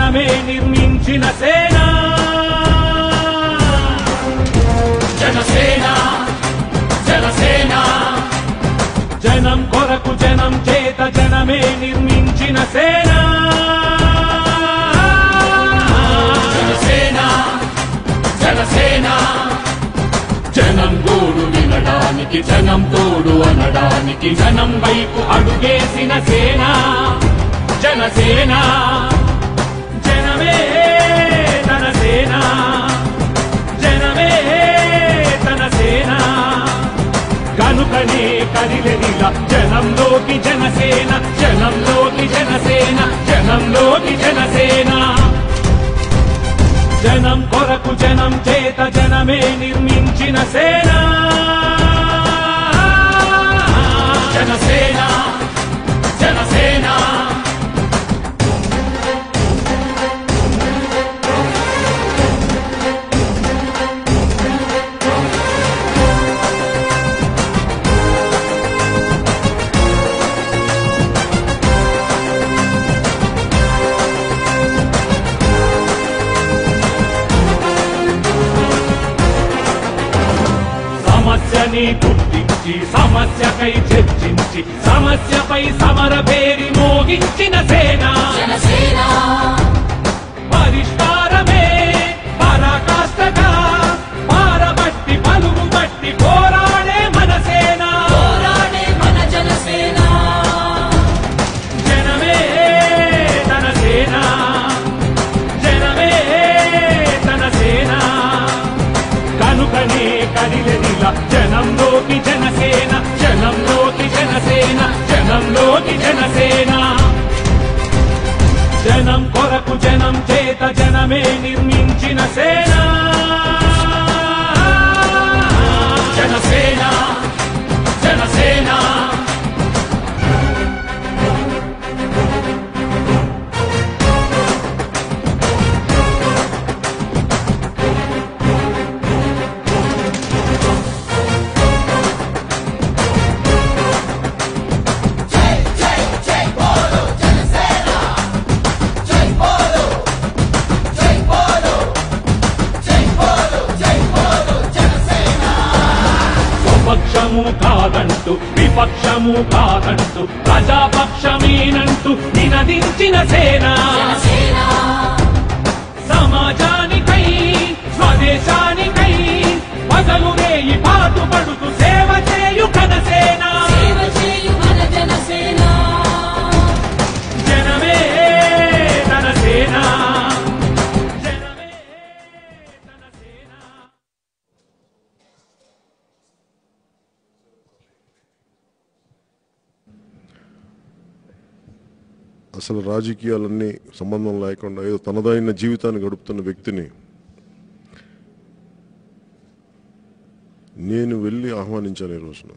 జనమే నిర్మించిన సేన జనసేన జనసేన జనం కొరకు జనం చేత జనమే నిర్మించిన సేన జనసేన జనసేన జనం గోడు వినడానికి జనం తోడు అనడానికి జనం వైపు అడుగేసిన సేన జనసేన జనమే తన సేన జనమే తన సేన కనుకనే కదిలెదిల జనంలోకి జనసేన జనంలోకి జనసేన జనంలోకి జనసేన జనం కొరకు జనం చేత జనమే నిర్మించిన సేన జనసేన జనసేన సమస్యని గుర్తించి సమస్యకై చర్చించి సమస్యపై సమర పేరి మోగించిన సేన జనసేన పరిష్కారమే పరాకాష్ఠగా పారబట్టి పలుగు బట్టి పోరాడే మన సేన పోరాడే మన జనసేన జనమే తన సేన జనమే తన సేన కనుకనే కదిలెదిల జనంలోకి జనసేన జనంలోకి జనసేన జనంలోకి జనసేన జనం కొరకు జనం చేత జనమే నిర్మించిన సేన జనసేన జనసేన స్వపక్షము కాదంటూ విపక్షము కాదంటూ ప్రజాపక్షమేనంటూ నినదించిన సేన జనసేన సమాజానికై స్వదేశానికై పగలు రేయి పాటు పడుతూ సేవ చేయు కనసేన సేవ చేయు మన జనసేన జనమే తన సేన జనమే తన సేన అసలు రాజకీయాలన్నీ సంబంధం లేకుండా ఏదో తనదైన జీవితాన్ని గడుపుతున్న వ్యక్తిని నేను వెళ్ళి ఆహ్వానించాను ఈ రోజున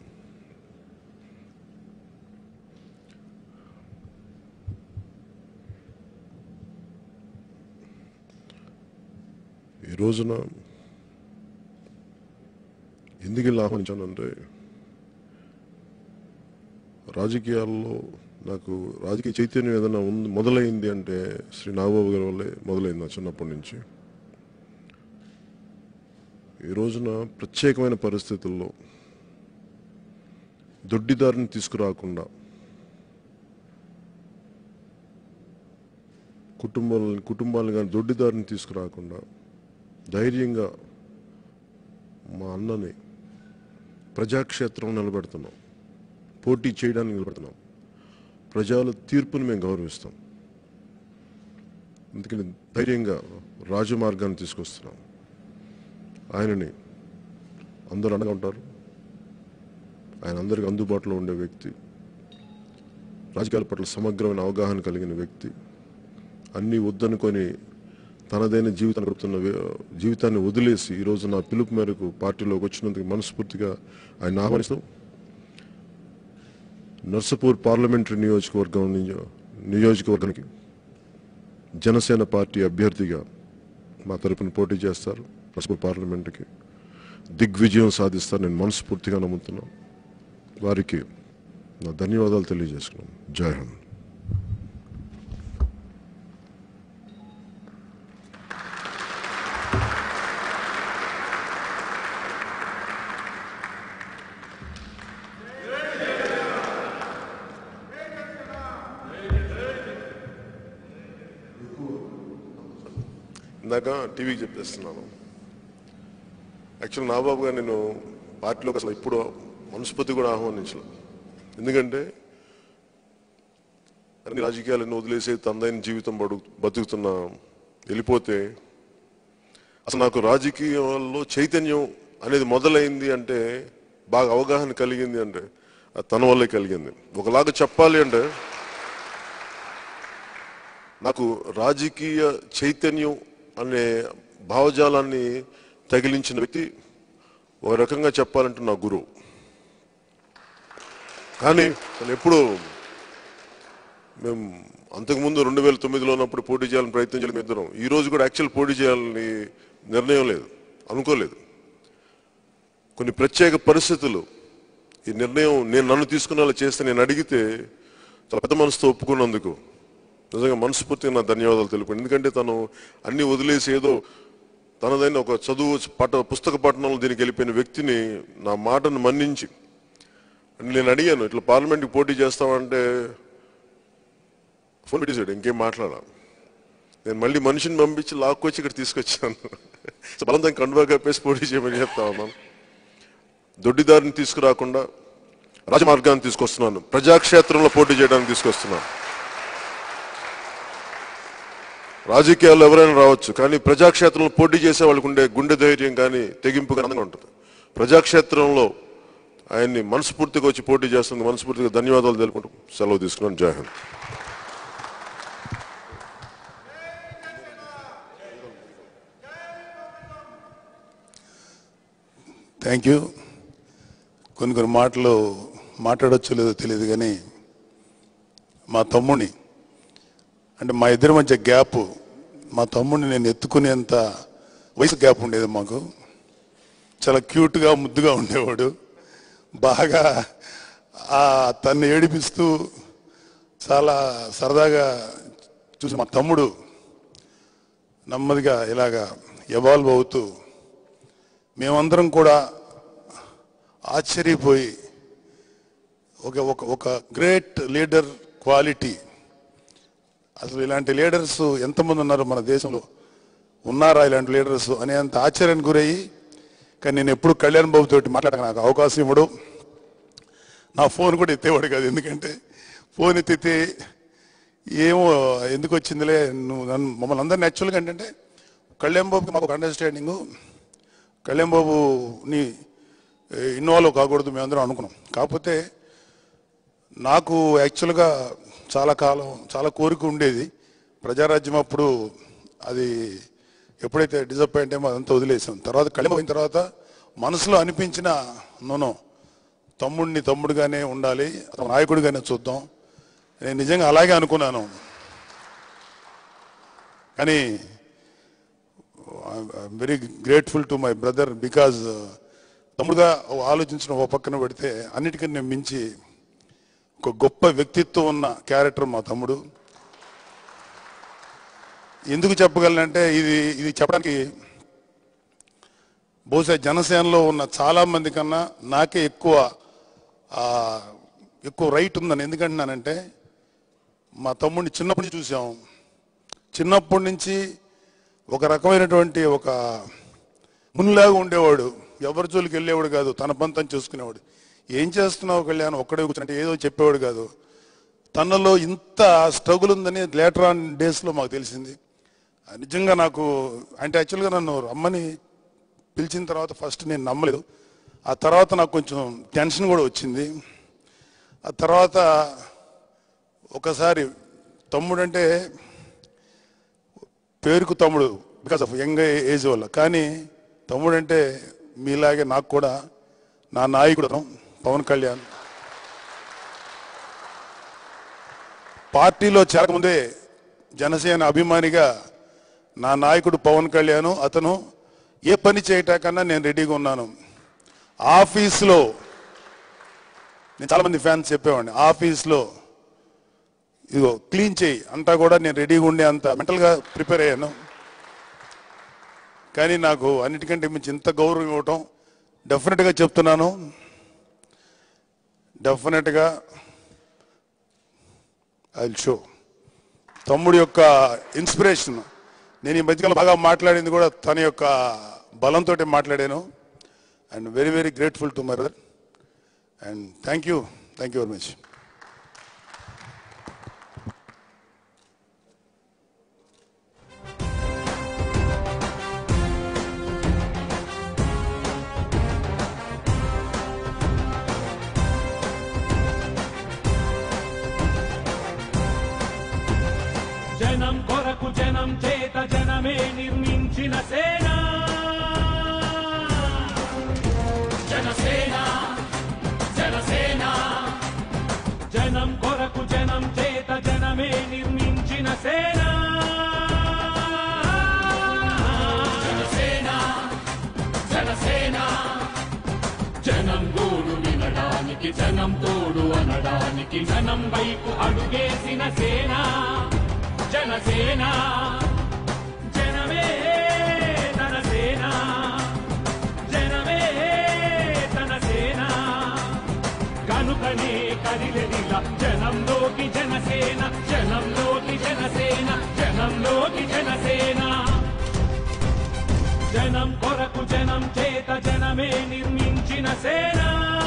ఈ రోజున ఎందుకు వెళ్ళి ఆహ్వానించానంటే రాజకీయాల్లో నాకు రాజకీయ చైతన్యం ఏదైనా ఉంది మొదలైంది అంటే శ్రీ నాగబాబు గారి వల్లే మొదలైంది నా చిన్నప్పటి నుంచి ఈ రోజున ప్రత్యేకమైన పరిస్థితుల్లో దొడ్డిదారిని తీసుకురాకుండా కుటుంబాలని కుటుంబాలను కానీ దొడ్డిదారిని తీసుకురాకుండా ధైర్యంగా మా అన్నని ప్రజాక్షేత్రం నిలబెడుతున్నాం పోటీ చేయడానికి నిలబెడుతున్నాం ప్రజల తీర్పుని మేము గౌరవిస్తాం అందుకని ధైర్యంగా రాజమార్గాన్ని తీసుకొస్తున్నాం ఆయనని అందరూ అండగా ఉంటారు ఆయన అందరికి అందుబాటులో ఉండే వ్యక్తి రాజకీయాల పట్ల సమగ్రమైన అవగాహన కలిగిన వ్యక్తి అన్నీ వద్దనుకొని తనదైన జీవితాన్ని గడుపుతున్న వ్య- జీవితాన్ని వదిలేసి ఈరోజు నా పిలుపు మేరకు పార్టీలోకి వచ్చినందుకు మనస్ఫూర్తిగా ఆయన ఆహ్వానిస్తాం నర్సపూర్ పార్లమెంటరీ నియోజకవర్గం నియో- నియోజకవర్గానికి జనసేన పార్టీ అభ్యర్థిగా మా తరపున పోటీ చేస్తారు నర్సపూర్ పార్లమెంటుకి దిగ్విజయం సాధిస్తారు నేను మనస్ఫూర్తిగా నమ్ముతున్నాను వారికి నా ధన్యవాదాలు తెలియజేసుకున్నాను జై హింద్ ఇందాక టీవీకి చెప్పేస్తున్నాను యాక్చువల్ నాబాబు గారు నేను పార్టీలోకి అసలు ఇప్పుడు మనస్ఫూర్తి కూడా ఆహ్వానించలేదు ఎందుకంటే అన్ని రాజకీయాలను వదిలేసి తందైన జీవితం బడు బతుకుతున్న వెళ్ళిపోతే అసలు నాకు రాజకీయాల్లో చైతన్యం అనేది మొదలైంది అంటే బాగా అవగాహన కలిగింది అంటే అది తన వల్లే కలిగింది ఒకలాగా చెప్పాలి అంటే నాకు రాజకీయ చైతన్యం అనే భావజాలాన్ని తగిలించిన వ్యక్తి ఒక రకంగా చెప్పాలంటే నా గురువు కానీ తను ఎప్పుడు మేము అంతకుముందు రెండు వేల తొమ్మిదిలో ఉన్నప్పుడు పోటీ చేయాలని ప్రయత్నం చేయడం ఇద్దరం ఈ రోజు కూడా యాక్చువల్ పోటీ చేయాలని నిర్ణయం లేదు అనుకోలేదు కొన్ని ప్రత్యేక పరిస్థితులు ఈ నిర్ణయం నేను నన్ను తీసుకునేలా చేస్తే నేను అడిగితే చాలా పెద్ద మనసుతో ఒప్పుకున్నందుకు నిజంగా మనస్ఫూర్తిగా నా ధన్యవాదాలు తెలుపు ఎందుకంటే తను అన్ని వదిలేసి ఏదో తనదైన ఒక చదువు పట పుస్తక పఠనంలో దీనికి వెళ్ళిపోయిన వ్యక్తిని నా మాటను మన్నించి నేను అడిగాను ఇట్లా పార్లమెంట్కి పోటీ చేస్తామంటే ఫోన్ పెట్టేశాడు ఇంకేం మాట్లాడా నేను మళ్ళీ మనిషిని పంపించి లాక్కొచ్చి ఇక్కడ తీసుకొచ్చాను సో బలంతం కండువా కప్పేసి పోటీ చేయమని చెప్తా ఉన్నాను దొడ్డిదారిని తీసుకురాకుండా రాజమార్గాన్ని తీసుకొస్తున్నాను ప్రజాక్షేత్రంలో పోటీ చేయడానికి తీసుకొస్తున్నాను రాజకీయాల్లో ఎవరైనా రావచ్చు కానీ ప్రజాక్షేత్రంలో పోటీ చేసే వాళ్ళకు ఉండే గుండె ధైర్యం కానీ తెగింపు కానీ అందంగా ఉంటుంది ప్రజాక్షేత్రంలో ఆయన్ని మనస్ఫూర్తిగా వచ్చి పోటీ చేస్తుంది మనస్ఫూర్తిగా ధన్యవాదాలు తెలుపుకుంటూ సెలవు తీసుకున్నాను జై హింద్ థ్యాంక్ యూ కొన్ని కొన్ని మాటలు మాట్లాడొచ్చో లేదో తెలియదు కానీ మా తమ్ముని అంటే మా ఇద్దరి మధ్య గ్యాప్ మా తమ్ముడిని నేను ఎత్తుకునేంత వయసు గ్యాప్ ఉండేది మాకు చాలా క్యూట్గా ముద్దుగా ఉండేవాడు బాగా ఆ తన్ని ఏడిపిస్తూ చాలా సరదాగా చూసి మా తమ్ముడు నెమ్మదిగా ఇలాగా ఎవాల్వ్ అవుతూ మేమందరం కూడా ఆశ్చర్యపోయి ఒక ఒక ఒక గ్రేట్ లీడర్ క్వాలిటీ అసలు ఇలాంటి లీడర్స్ ఎంతమంది ఉన్నారు మన దేశంలో ఉన్నారా ఇలాంటి లీడర్స్ అనేంత ఆశ్చర్యానికి గురయ్యి కానీ నేను ఎప్పుడు కళ్యాణ్ బాబు తోటి మాట్లాడక నాకు అవకాశం ఇవ్వడు నా ఫోన్ కూడా ఎత్తేవాడు కాదు ఎందుకంటే ఫోన్ ఎత్తితే ఏమో ఎందుకు వచ్చిందిలే నువ్వు నన్ను మమ్మల్ని అందరినీ యాక్చువల్గా ఏంటంటే కళ్యాణ్ బాబుకి మాకు ఒక అండర్స్టాండింగు కళ్యాణ్ బాబుని ఇన్వాల్వ్ కాకూడదు మేమందరం అనుకున్నాం కాకపోతే నాకు యాక్చువల్గా చాలా కాలం చాలా కోరిక ఉండేది ప్రజారాజ్యం అప్పుడు అది ఎప్పుడైతే డిసప్పాయింట్ అయ్యో అదంతా వదిలేసాం తర్వాత కళ్యాణ్ అయిన తర్వాత మనసులో అనిపించిన నూనె తమ్ముడిని తమ్ముడుగానే ఉండాలి అతను నాయకుడిగానే చూద్దాం నేను నిజంగా అలాగే అనుకున్నాను కానీ I'm very grateful to my brother because తమ్ముడుగా ఆలోచించిన ఒక పక్కన పెడితే అన్నిటికన్నా మించి ఒక గొప్ప వ్యక్తిత్వం ఉన్న క్యారెక్టర్ మా తమ్ముడు ఎందుకు చెప్పగలనంటే ఇది ఇది చెప్పడానికి బహుశా జనసేనలో ఉన్న చాలా మంది కన్నా నాకే ఎక్కువ ఆ, ఎక్కువ రైట్ ఉందని ఎందుకంటున్నానంటే మా తమ్ముడిని చిన్నప్పటి నుంచి చూసాం చిన్నప్పటి నుంచి ఒక రకమైనటువంటి ఒక మునిలాగా ఉండేవాడు ఎవరి జోలికి వెళ్ళేవాడు కాదు తన పని తను చేసుకునేవాడు ఏం చేస్తున్నావు కళ్యాణ్ ఒక్కడే కూర్చుంటే ఏదో చెప్పేవాడు కాదు తనలో ఇంత స్ట్రగుల్ ఉందని లేటర్ ఆన్ డేస్లో మాకు తెలిసింది నిజంగా నాకు అంటే యాక్చువల్గా నన్ను రమ్మని పిలిచిన తర్వాత ఫస్ట్ నేను నమ్మలేదు ఆ తర్వాత నాకు కొంచెం టెన్షన్ కూడా వచ్చింది ఆ తర్వాత ఒకసారి తమ్ముడు అంటే పేరుకు తమ్ముడు బికాస్ ఆఫ్ యంగ్ ఏజ్ వల్ల కానీ తమ్ముడు అంటే మీలాగే నాకు కూడా నా నాయకుడు అతను, పవన్ కళ్యాణ్ పార్టీలో చేరకముందే జనసేన అభిమానిగా నా నాయకుడు పవన్ కళ్యాణ్ అతను ఏ పని చేయటాకన్నా నేను రెడీగా ఉన్నాను ఆఫీస్లో నేను చాలా మంది ఫ్యాన్స్ చెప్పేవాడిని ఆఫీస్లో ఇదిగో క్లీన్ చేయి అంతా కూడా నేను రెడీగా ఉండే అంత మెంటల్గా ప్రిపేర్ అయ్యాను కానీ నాకు అన్నిటికంటే మించి ఇంత గౌరవం ఇవ్వటం డెఫినెట్గా చెప్తున్నాను డెఫినెట్గా ఐ షో తమ్ముడి యొక్క ఇన్స్పిరేషన్ నేను ఈ మధ్యకాలం బాగా మాట్లాడింది కూడా తన యొక్క బలంతో మాట్లాడాను and very very grateful to my brother and thank you thank you very much జనం కొరకు జనం చేత జనమే నిర్మించిన సేన జనసేన జనసేన జనం కొరకు జనం చేత జనమే నిర్మించిన సేన జనసేన జనసేన జనం గోడు వినడానికి జనం తోడు అనడానికి జనం వైపు అడుగేసిన సేన జనసేన జనమే తన సేన జనమే తన సేన కనుకనే కదిలెదిల జనంలోకి జనసేన జనంలోకి జనసేన జనంలోకి జనసేన జనం కొరకు జనం చేత జనమే నిర్మించిన సేన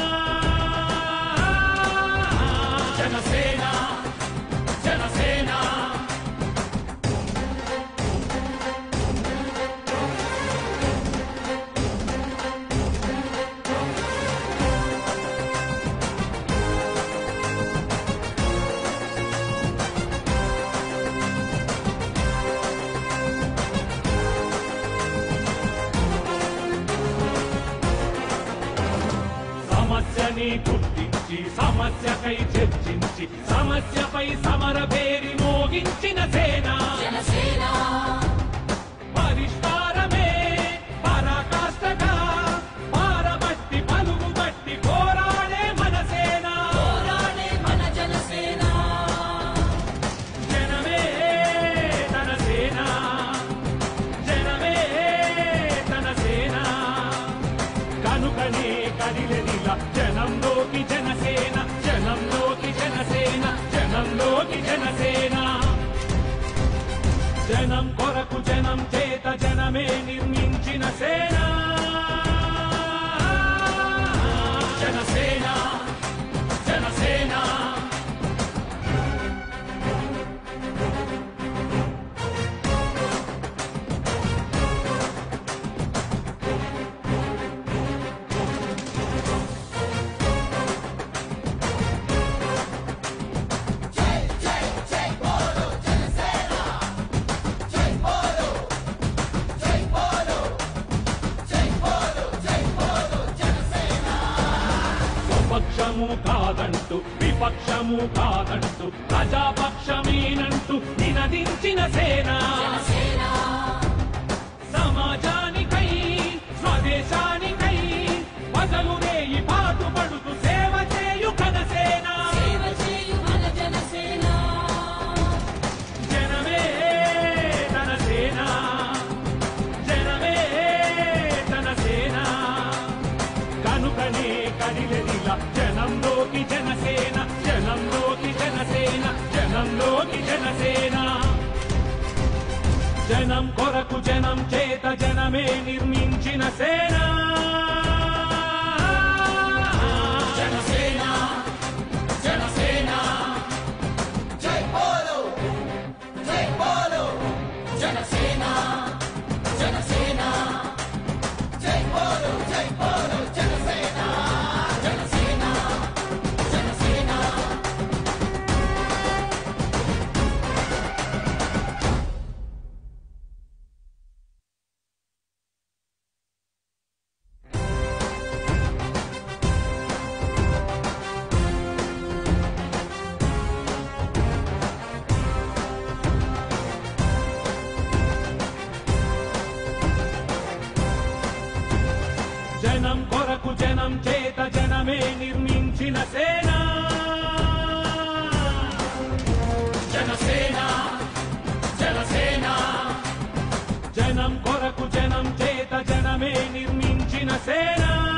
జనసేన జనసేన సమస్యని గుర్తించి సమస్యకై చర్చించి సమస్యపై సమర పేరి మోగించిన సేన జనసేన పరిష్కారమే పరాకాష్ఠగా పారబట్టి పలుగుబట్టి పోరాడే మన సేన పోరాడే మన జనసేన జనమే తన సేన జనమే తన సేన కనుకనే కదిలెదిల జనంలోకి జనసేన జనంలోకి జనసేన జనంలోకి జనసేన జనం కొరకు జనం చేత జనమే నిర్మించిన సేన జనసేన జనసేన స్వపక్షము కాదంటూ విపక్షము కాదంటూ ప్రజాపక్షమేనంటూ నినదించిన సేన జనసేన సమాజానికై స్వదేశానికై పగలు రేయి పాటుపడుతూ సేవ చేయు కనసేన సేవ చేయు మన జనసేన జనమే తన సేన జనమే తన సేన కనుకనే కదిలెదిల జనంలోకి జనసేన జనంలోకి జనసేన జనంలోకి జనసేన జనం కొరకు జనం చేత జనమే నిర్మించిన సేన జనసేన జనసేన జై బోలో జై బోలో జనసేన జనసేన జై బోలో జై బోలో జనసేన జనసేన జనసేన జనం కొరకు జనం చేత జనమే నిర్మించిన సేన జనసేన జనసేన జనం కొరకు జనం చేత జనమే నిర్మించిన సేన